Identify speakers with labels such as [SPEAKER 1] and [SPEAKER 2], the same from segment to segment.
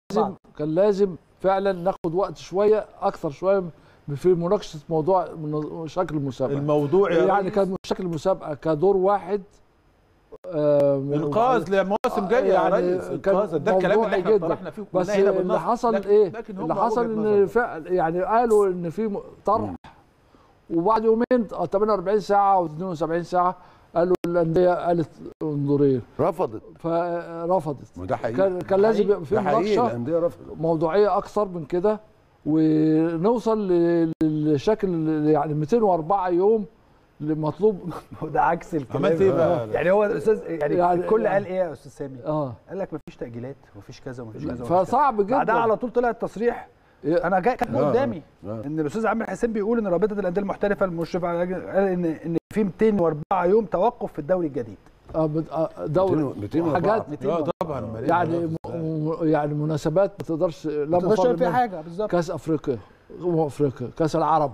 [SPEAKER 1] لازم كان لازم فعلا ناخد وقت شويه اكثر شويه في مناقشه موضوع من- شكل المسابقه
[SPEAKER 2] الموضوع يا
[SPEAKER 1] يعني
[SPEAKER 2] ريس
[SPEAKER 1] كان شكل المسابقه كدور واحد آه،
[SPEAKER 2] انقاذ لمواسم جايه يا
[SPEAKER 1] يعني
[SPEAKER 2] ريس
[SPEAKER 1] كان
[SPEAKER 2] انقاذ ده الكلام اللي
[SPEAKER 1] موضوعي
[SPEAKER 2] احنا
[SPEAKER 1] جدا.
[SPEAKER 2] طرحنا فيه
[SPEAKER 1] بس
[SPEAKER 2] وقلنا هنا
[SPEAKER 1] اللي
[SPEAKER 2] بالنص.
[SPEAKER 1] حصل
[SPEAKER 2] لكن-
[SPEAKER 1] ايه
[SPEAKER 2] لكن هم
[SPEAKER 1] اللي حصل
[SPEAKER 2] وجهة
[SPEAKER 1] ان
[SPEAKER 2] نظر.
[SPEAKER 1] فعلا يعني قالوا ان في م- طرح وبعد يومين آه، 48 ساعه او 72 ساعه قالوا الانديه قالت انظرين
[SPEAKER 3] رفضت
[SPEAKER 1] فرفضت
[SPEAKER 4] وده حقيقي
[SPEAKER 1] كان كان لازم يبقى في
[SPEAKER 4] ده حقيقي
[SPEAKER 1] مناقشه
[SPEAKER 4] الانديه رفضت
[SPEAKER 1] موضوعيه اكثر من كده ونوصل ل- للشكل اللي يعني 204 يوم اللي مطلوب
[SPEAKER 5] ده عكس الكلام
[SPEAKER 2] عملت ايه بقى؟
[SPEAKER 5] يعني هو الاستاذ يعني,
[SPEAKER 1] يعني-
[SPEAKER 5] الكل
[SPEAKER 1] يعني-
[SPEAKER 5] قال ايه يا استاذ سامي؟
[SPEAKER 1] اه
[SPEAKER 5] قال لك مفيش تاجيلات ومفيش كذا ومفيش كذا ومفيش
[SPEAKER 1] فصعب
[SPEAKER 5] كذا.
[SPEAKER 1] جدا
[SPEAKER 5] بعدها على طول طلع التصريح
[SPEAKER 1] يا-
[SPEAKER 5] انا جاي كاتبه
[SPEAKER 4] آه،
[SPEAKER 5] قدامي
[SPEAKER 4] آه.
[SPEAKER 5] ان الاستاذ عامر حسين بيقول ان رابطه الانديه المحترفه المشرفه على قال ان ان في 204 يوم توقف في الدوري الجديد
[SPEAKER 1] آه، بت- آه، دوري
[SPEAKER 4] 204.
[SPEAKER 1] حاجات
[SPEAKER 2] اه طبعا أمال إيه؟
[SPEAKER 1] يعني م- م- يعني مناسبات ما تقدرش لا
[SPEAKER 5] ما تقدرش
[SPEAKER 1] مفر
[SPEAKER 5] تعمل فيها
[SPEAKER 1] منها.
[SPEAKER 5] حاجه بالظبط
[SPEAKER 1] كاس افريقيا امم افريقيا كاس العرب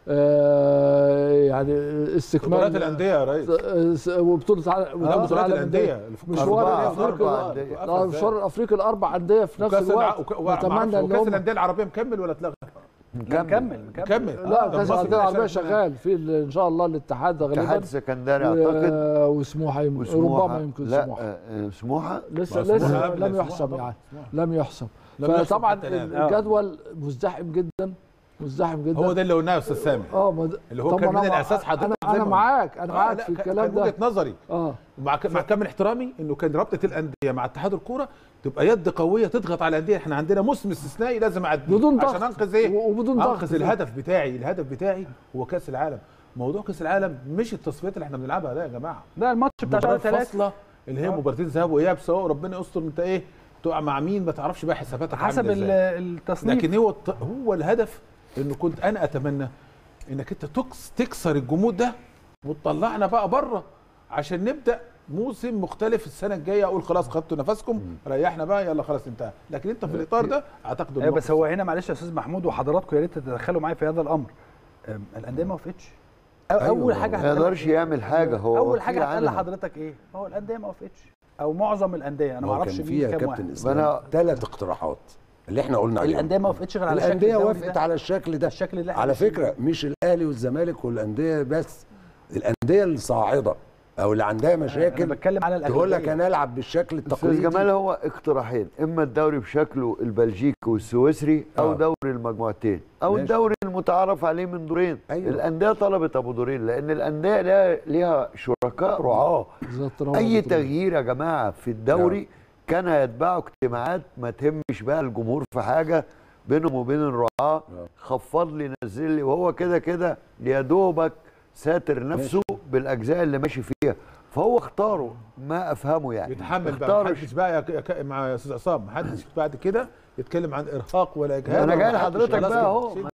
[SPEAKER 1] آه يعني استكمال
[SPEAKER 2] بطولات الانديه يا ريس
[SPEAKER 1] آه، س- وبطوله الع-
[SPEAKER 2] لا
[SPEAKER 1] وبطولة
[SPEAKER 2] بطولات
[SPEAKER 1] العالم
[SPEAKER 2] الانديه
[SPEAKER 1] للأندية.
[SPEAKER 2] الف-
[SPEAKER 1] مشوار
[SPEAKER 3] أربعة-
[SPEAKER 1] الافريقي
[SPEAKER 3] أربعة أندية.
[SPEAKER 1] لا، مشوار الافريقي الاربع انديه في نفس
[SPEAKER 2] وكاس الع...
[SPEAKER 1] الوقت
[SPEAKER 2] وك... ومعرفش،
[SPEAKER 1] نتمنى ان
[SPEAKER 2] وكاس
[SPEAKER 1] هم
[SPEAKER 2] الانديه العربيه مكمل ولا اتلغى؟
[SPEAKER 5] مكمل مكمل
[SPEAKER 2] مكمل
[SPEAKER 1] لا
[SPEAKER 2] آه، ده
[SPEAKER 1] كاس
[SPEAKER 2] مصر
[SPEAKER 1] الانديه
[SPEAKER 2] كده
[SPEAKER 1] العربيه
[SPEAKER 2] شغال.
[SPEAKER 1] شغال في ال- ان شاء الله الاتحاد
[SPEAKER 3] اتحاد
[SPEAKER 1] غالبا
[SPEAKER 3] سكندري
[SPEAKER 1] و-
[SPEAKER 3] اعتقد
[SPEAKER 1] وسموحه يمكن
[SPEAKER 3] وسموحه
[SPEAKER 1] ربما يمكن
[SPEAKER 3] لا
[SPEAKER 1] سموحه
[SPEAKER 3] آه، آه، سموحه
[SPEAKER 1] لسه
[SPEAKER 2] سموحة
[SPEAKER 1] لسه
[SPEAKER 2] قبل
[SPEAKER 1] لم
[SPEAKER 2] سموحة
[SPEAKER 1] يحسم
[SPEAKER 2] طبعا.
[SPEAKER 1] يعني لم يحسم
[SPEAKER 2] لم يحسم
[SPEAKER 1] فطبعا
[SPEAKER 2] حتى الآن.
[SPEAKER 1] الجدول مزدحم جدا مزدحم جدا
[SPEAKER 2] هو ده اللي قلناه يا استاذ سامي
[SPEAKER 1] اه ما ده-
[SPEAKER 2] اللي هو
[SPEAKER 1] طب
[SPEAKER 2] كان
[SPEAKER 1] أنا
[SPEAKER 2] من
[SPEAKER 1] مع-
[SPEAKER 2] الاساس حضرتك
[SPEAKER 1] انا
[SPEAKER 2] زي
[SPEAKER 1] انا
[SPEAKER 2] ما-
[SPEAKER 1] معاك انا
[SPEAKER 2] آه،
[SPEAKER 1] معاك
[SPEAKER 2] لا،
[SPEAKER 1] في
[SPEAKER 2] كان-
[SPEAKER 1] الكلام
[SPEAKER 2] كان
[SPEAKER 1] ده
[SPEAKER 2] وجهه نظري
[SPEAKER 1] اه
[SPEAKER 2] مع ك- مع كامل احترامي انه كان رابطه الانديه مع اتحاد الكوره تبقى يد قويه تضغط على الانديه احنا عندنا موسم استثنائي لازم اعديه
[SPEAKER 1] بدون ضغط
[SPEAKER 2] عشان انقذ ايه
[SPEAKER 1] و- وبدون ضغط
[SPEAKER 2] انقذ الهدف بتاعي الهدف بتاعي هو كاس العالم موضوع كاس العالم مش التصفيات اللي احنا بنلعبها ده يا جماعه
[SPEAKER 5] ده الماتش بتاع شهر
[SPEAKER 2] مباراه
[SPEAKER 5] ثلاثة
[SPEAKER 2] فاصله اللي هي مباراتين ذهاب واياب سواء ربنا يستر انت ايه تقع مع مين ما تعرفش بقى حساباتك
[SPEAKER 5] حسب
[SPEAKER 2] عاملة
[SPEAKER 5] ال-
[SPEAKER 2] إزاي.
[SPEAKER 5] التصنيف
[SPEAKER 2] لكن هو الط- هو الهدف انه كنت انا اتمنى انك انت تكس تكسر الجمود ده وتطلعنا بقى بره عشان نبدا موسم مختلف السنه الجايه اقول خلاص خدتوا نفسكم ريحنا بقى يلا خلاص انتهى لكن انت في الاطار ده اعتقد
[SPEAKER 5] ايوه
[SPEAKER 2] إنه
[SPEAKER 5] بس هو هنا معلش يا استاذ محمود وحضراتكم يا ريت تتدخلوا معايا في هذا الامر أم، الانديه ما وافقتش أو- اول حاجه
[SPEAKER 3] ما
[SPEAKER 5] هتقال-
[SPEAKER 3] يقدرش يعمل حاجه هو
[SPEAKER 5] اول
[SPEAKER 3] وكيل
[SPEAKER 5] حاجه هتقال
[SPEAKER 3] عنها.
[SPEAKER 5] لحضرتك ايه هو الانديه ما وافقتش او معظم الانديه انا ما
[SPEAKER 4] هو
[SPEAKER 5] اعرفش
[SPEAKER 4] كان
[SPEAKER 5] مين
[SPEAKER 4] فيها
[SPEAKER 5] كام
[SPEAKER 4] كابتن
[SPEAKER 5] واحد
[SPEAKER 4] اسلام
[SPEAKER 3] أنا-
[SPEAKER 4] ثلاث اقتراحات اللي احنا قلنا عليهم
[SPEAKER 5] الانديه ما وافقتش غير على شكل
[SPEAKER 4] الانديه
[SPEAKER 5] الدوري
[SPEAKER 4] وافقت
[SPEAKER 5] ده.
[SPEAKER 4] على الشكل ده
[SPEAKER 5] الشكل اللي احنا
[SPEAKER 4] على
[SPEAKER 5] ماشيين
[SPEAKER 4] فكره مش الاهلي والزمالك والانديه بس الانديه الصاعده او اللي عندها
[SPEAKER 5] انا
[SPEAKER 4] مشاكل
[SPEAKER 5] بتكلم على الاغلبيه
[SPEAKER 4] تقول لك انا العب بالشكل
[SPEAKER 3] استاذ
[SPEAKER 4] التقليدي
[SPEAKER 3] جمال هو اقتراحين اما الدوري بشكله البلجيكي والسويسري او
[SPEAKER 4] آه.
[SPEAKER 3] دوري المجموعتين او
[SPEAKER 4] ماشي.
[SPEAKER 3] الدوري المتعارف عليه من دورين
[SPEAKER 4] أيوة.
[SPEAKER 3] الانديه طلبت ابو دورين لان الانديه ليها ليها شركاء رعاه
[SPEAKER 1] بالظبط روعة
[SPEAKER 3] اي
[SPEAKER 1] بتقول.
[SPEAKER 3] تغيير يا جماعه في الدوري كان هيتبعوا اجتماعات ما تهمش بقى الجمهور في حاجه بينهم وبين الرعاه خفض لي نزل لي وهو كده كده يا دوبك ساتر نفسه بالاجزاء اللي ماشي فيها فهو اختاره ما افهمه يعني
[SPEAKER 2] يتحمل بقى
[SPEAKER 3] اختاروا
[SPEAKER 2] محدش بقى يا ك- يا ك- مع يا استاذ عصام محدش بعد كده يتكلم عن ارهاق ولا اجهاد
[SPEAKER 3] انا
[SPEAKER 2] ولا
[SPEAKER 3] جاي
[SPEAKER 2] محدش.
[SPEAKER 3] لحضرتك
[SPEAKER 2] خلاص
[SPEAKER 3] بقى
[SPEAKER 2] كده.
[SPEAKER 3] اهو